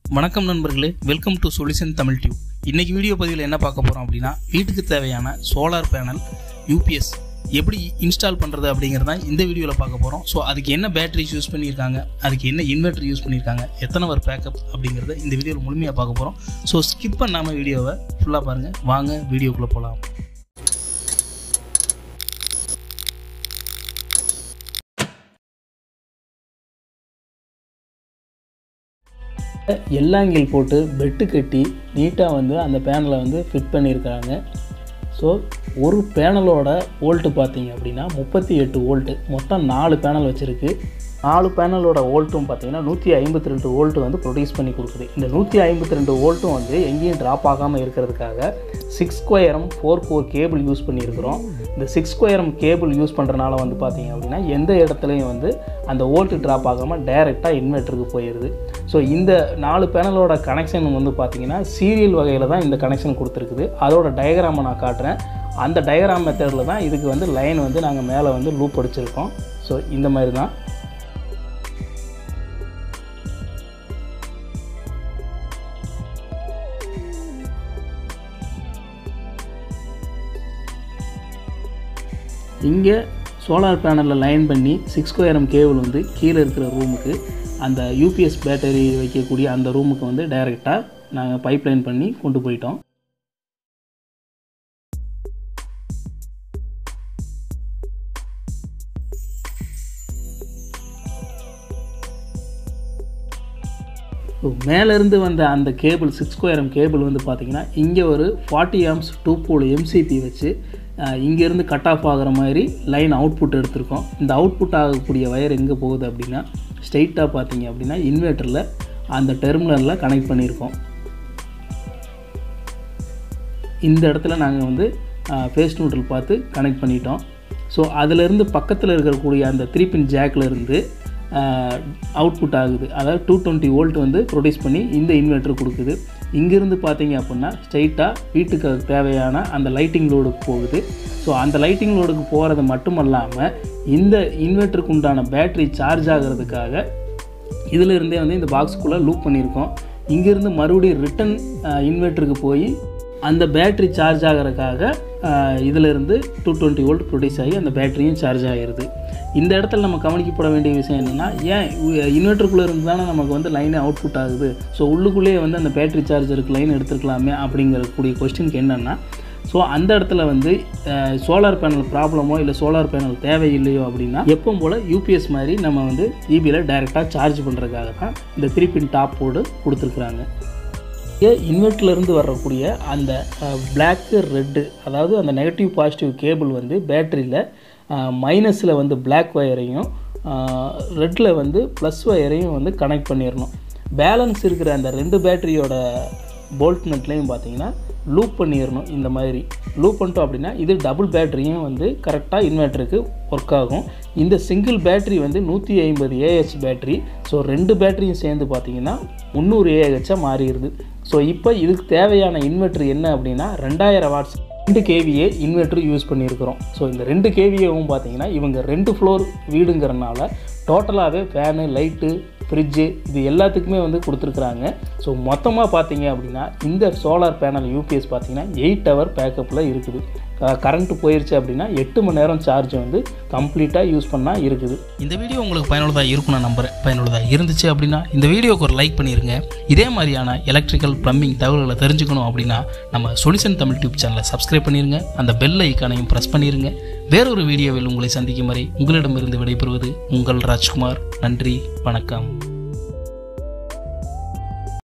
வணக்கம் நண்பர்களே welcome to solution Tamil tube இன்னைக்கு வீடியோ பதிவில் என்ன பார்க்க போகிறோம் அப்படின்னா வீட்டுக்கு தேவையான சோலார் பேனல் யூபிஎஸ் எப்படி இன்ஸ்டால் பண்ணுறது அப்படிங்கிறத இந்த வீடியோவில் பார்க்க போகிறோம் ஸோ அதுக்கு என்ன பேட்டரிஸ் யூஸ் பண்ணியிருக்காங்க அதுக்கு என்ன இன்வெர்டர் யூஸ் பண்ணியிருக்காங்க எத்தனை ஒரு பேக்கப் அப்படிங்கிறத இந்த வீடியோவில் முழுமையாக பார்க்க போகிறோம் ஸோ ஸ்கிப் பண்ணாமல் வீடியோவை ஃபுல்லாக பாருங்கள் வாங்க வீடியோக்குள்ளே போகலாம் எல்லாங்கில் போட்டு பெட்டு கட்டி நீட்டாக வந்து அந்த பேனலை வந்து ஃபிட் பண்ணியிருக்கிறாங்க ஸோ ஒரு பேனலோட வோல்ட்டு பார்த்தீங்க அப்படின்னா முப்பத்தி எட்டு வோல்ட்டு மொத்தம் நாலு பேனல் வச்சுருக்கு நாலு பேனலோட வோல்ட்டும் பார்த்தீங்கன்னா நூற்றி ஐம்பத்தி ரெண்டு வோல்ட்டு வந்து ப்ரொடியூஸ் பண்ணி கொடுக்குது இந்த நூற்றி ஐம்பத்தி ரெண்டு வோல்ட்டும் வந்து எங்கேயும் ட்ராப் ஆகாமல் இருக்கிறதுக்காக six square mm four four cable use பண்ணியிருக்கிறோம் இந்த சிக்ஸ் ஸ்கொயரம் கேபிள் யூஸ் பண்ணுறனால வந்து பார்த்தீங்க அப்படின்னா எந்த இடத்துலையும் வந்து அந்த வோல்ட்டு ட்ராப் ஆகாமல் டைரெக்டாக இன்வெர்ட்டருக்கு போயிடுது ஸோ இந்த நாலு பேனலோட கனெக்ஷன் வந்து பார்த்தீங்கன்னா சீரியல் வகையில் தான் இந்த கனெக்ஷன் கொடுத்துருக்குது அதோட டயக்ராமை நான் காட்டுறேன் அந்த டயக்ராம் மெத்தடில் தான் இதுக்கு வந்து லைன் வந்து நாங்கள் மேலே வந்து லூப் அடிச்சிருக்கோம் ஸோ இந்த மாதிரி தான் இங்கே சோலார் பேனலில் லைன் பண்ணி சிக்ஸ் ஸ்கொயரம் கேபிள் வந்து கீழே இருக்கிற ரூமுக்கு அந்த யூபிஎஸ் பேட்டரி வைக்கக்கூடிய அந்த ரூமுக்கு வந்து டைரெக்டாக நாங்கள் பைப் லைன் பண்ணி கொண்டு போயிட்டோம் மேலேருந்து வந்த அந்த கேபிள் சிக்ஸ் ஸ்கொயரம் கேபிள் வந்து பார்த்திங்கன்னா இங்கே ஒரு forty amps two pole MCB வச்சு இங்கேருந்து கட் ஆஃப் ஆகிற மாதிரி லைன் அவுட்புட் எடுத்திருக்கோம் இந்த அவுட்புட் ஆகக்கூடிய வயர் எங்கே போகுது அப்படின்னா ஸ்ட்ரெயிட்டாக பார்த்தீங்க அப்படின்னா இன்வெர்ட்டரில் அந்த டெர்மினலில் கனெக்ட் பண்ணியிருக்கோம் இந்த இடத்துல நாங்கள் வந்து ஃபேஸ் நியூட்ரல் பார்த்து கனெக்ட் பண்ணிட்டோம் ஸோ அதிலேருந்து பக்கத்தில் இருக்கக்கூடிய அந்த த்ரீ பின் ஜாக்லேருந்து அவுட்புட் ஆகுது அதாவது டூ டுவெண்ட்டி வோல்ட் வந்து ப்ரொடியூஸ் பண்ணி இந்த இன்வெர்ட்டர் கொடுக்குது இங்கேருந்து பார்த்தீங்க அப்படின்னா ஸ்ட்ரைட்டாக வீட்டுக்கு தேவையான அந்த லைட்டிங் லோடுக்கு போகுது ஸோ அந்த லைட்டிங் லோடுக்கு போகிறது மட்டும் இல்லாமல் இந்த இன்வெர்ட்டருக்கு உண்டான பேட்ரி சார்ஜ் ஆகிறதுக்காக இதிலிருந்தே வந்து இந்த பாக்ஸுக்குள்ளே லூப் பண்ணியிருக்கோம் இங்கேருந்து மறுபடியும் ரிட்டன் இன்வெர்ட்டருக்கு போய் அந்த பேட்ரி சார்ஜ் ஆகிறதுக்காக இதிலிருந்து டூ டுவெண்ட்டி வோல்ட் ப்ரொடியூஸ் ஆகி அந்த பேட்டரியும் சார்ஜ் ஆகிருது இந்த இடத்துல நம்ம கவனிக்கப்பட வேண்டிய விஷயம் என்னென்னா ஏன் இன்வெர்ட்டருக்குள்ளே இருந்து தானே நமக்கு வந்து லைனே அவுட்புட் ஆகுது ஸோ உள்ளுக்குள்ளேயே வந்து அந்த பேட்டரி சார்ஜருக்கு லைன் எடுத்துருக்கலாமே அப்படிங்கக்கூடிய கொஸ்டினுக்கு என்னென்னா ஸோ அந்த இடத்துல வந்து சோலார் பேனல் ப்ராப்ளமோ இல்லை சோலார் பேனல் தேவையில்லையோ அப்படின்னா எப்பவும் போல் யூபிஎஸ் மாதிரி நம்ம வந்து இபியில் டைரெக்டாக சார்ஜ் பண்ணுறதுக்காக தான் இந்த த்ரீ பின் டாப் போர்டு கொடுத்துருக்குறாங்க இன்வெர்ட்லேருந்து வரக்கூடிய அந்த பிளாக்கு ரெட்டு அதாவது அந்த நெகட்டிவ் பாசிட்டிவ் கேபிள் வந்து பேட்டரியில் மைனஸில் வந்து பிளாக் ஒயரையும் ரெட்டில் வந்து ப்ளஸ் ஒயரையும் வந்து கனெக்ட் பண்ணிடணும் பேலன்ஸ் இருக்கிற அந்த ரெண்டு பேட்டரியோட போல்ட் நட்லேயும் பார்த்தீங்கன்னா லூப் பண்ணிடணும் இந்த மாதிரி லூப் பண்ணிட்டோம் அப்படின்னா இது டபுள் பேட்டரியும் வந்து கரெக்டாக இன்வெர்ட்டருக்கு ஒர்க் ஆகும் இந்த சிங்கிள் பேட்டரி வந்து நூற்றி ஐம்பது ஏஹெச் பேட்டரி ஸோ ரெண்டு பேட்டரியும் சேர்ந்து பார்த்தீங்கன்னா முந்நூறு ஏஹெச்சாக மாறிடுது ஸோ இப்போ இதுக்கு தேவையான இன்வெர்ட்ரு என்ன அப்படின்னா ரெண்டாயிரம் வாட்ஸ் ரெண்டு கேவியே இன்வெர்ட்ரு யூஸ் பண்ணியிருக்கிறோம் ஸோ இந்த ரெண்டு கேவியவும் பார்த்தீங்கன்னா இவங்க ரெண்டு ஃப்ளோர் வீடுங்கிறனால டோட்டலாகவே ஃபேனு லைட்டு ஃப்ரிட்ஜு இது எல்லாத்துக்குமே வந்து கொடுத்துருக்குறாங்க ஸோ மொத்தமாக பார்த்தீங்க அப்படின்னா இந்த சோலார் பேனல் யூபிஎஸ் பார்த்தீங்கன்னா எயிட் ஹவர் பேக்கப்பில் இருக்குது கரண்ட்டு போயிடுச்சு அப்படின்னா எட்டு மணி நேரம் சார்ஜ் வந்து கம்ப்ளீட்டாக யூஸ் பண்ணால் இருக்குது இந்த வீடியோ உங்களுக்கு பயனுள்ளதாக இருக்கும் நான் நம்புறேன் பயனுள்ளதாக இருந்துச்சு அப்படின்னா இந்த வீடியோக்கு ஒரு லைக் பண்ணிடுங்க இதே மாதிரியான எலக்ட்ரிக்கல் ப்ளம்பிங் தகவல்களை தெரிஞ்சுக்கணும் அப்படின்னா நம்ம சொல்யூஷன் தமிழ் டியூப் சேனலை சப்ஸ்கிரைப் பண்ணிடுங்க அந்த பெல் ஐக்கானையும் ப்ரெஸ் பண்ணிடுங்க வேறொரு வீடியோவில் உங்களை சந்திக்கும் வரை உங்களிடமிருந்து விடைபெறுவது உங்கள் ராஜ்குமார் நன்றி வணக்கம்